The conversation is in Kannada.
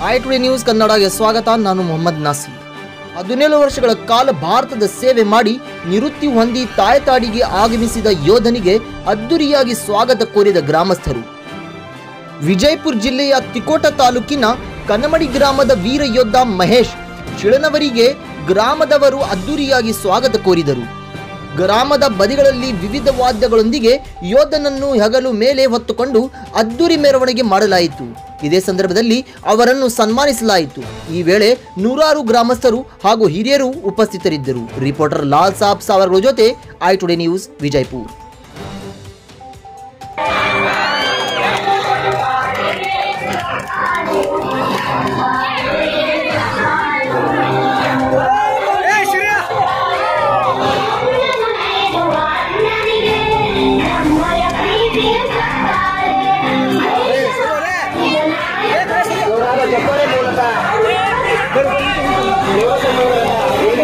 ಐ ಟುಡೇ ನ್ಯೂಸ್ ಕನ್ನಡಗೆ ಸ್ವಾಗತ ನಾನು ಮೊಹಮ್ಮದ್ ನಾಸೀರ್ ಹದಿನೇಳು ವರ್ಷಗಳ ಕಾಲ ಭಾರತದ ಸೇವೆ ಮಾಡಿ ನಿವೃತ್ತಿ ಹೊಂದಿ ತಾಯ್ತಾಡಿಗೆ ಆಗಮಿಸಿದ ಯೋಧನಿಗೆ ಅದ್ದೂರಿಯಾಗಿ ಸ್ವಾಗತ ಕೋರಿದ ಗ್ರಾಮಸ್ಥರು ವಿಜಯಪುರ ಜಿಲ್ಲೆಯ ತಿಕೋಟ ತಾಲೂಕಿನ ಕನ್ನಮಡಿ ಗ್ರಾಮದ ವೀರ ಯೋಧ ಮಹೇಶ್ ಚಿಳನವರಿಗೆ ಗ್ರಾಮದವರು ಅದ್ದೂರಿಯಾಗಿ ಸ್ವಾಗತ ಕೋರಿದರು ಗ್ರಾಮದ ಬದಿಗಳಲ್ಲಿ ವಿವಿಧ ವಾದ್ಯಗಳೊಂದಿಗೆ ಯೋಧನನ್ನು ಹಗಲು ಮೇಲೆ ಹೊತ್ತುಕೊಂಡು ಅದ್ದೂರಿ ಮೆರವಣಿಗೆ ಮಾಡಲಾಯಿತು ಇದೇ ಸಂದರ್ಭದಲ್ಲಿ ಅವರನ್ನು ಸನ್ಮಾನಿಸಲಾಯಿತು ಈ ವೇಳೆ ನೂರಾರು ಗ್ರಾಮಸ್ಥರು ಹಾಗೂ ಹಿರಿಯರು ಉಪಸ್ಥಿತರಿದ್ದರು ರಿಪೋರ್ಟರ್ ಲಾಲ್ ಸಾಬ್ ಸಾವರ್ಗಳ ಜೊತೆ ಐ ಟುಡೇ ನ್ಯೂಸ್ ವಿಜಯಪುರ್ ಚಪ್ಪಾಳೆ ಮೂಲಕ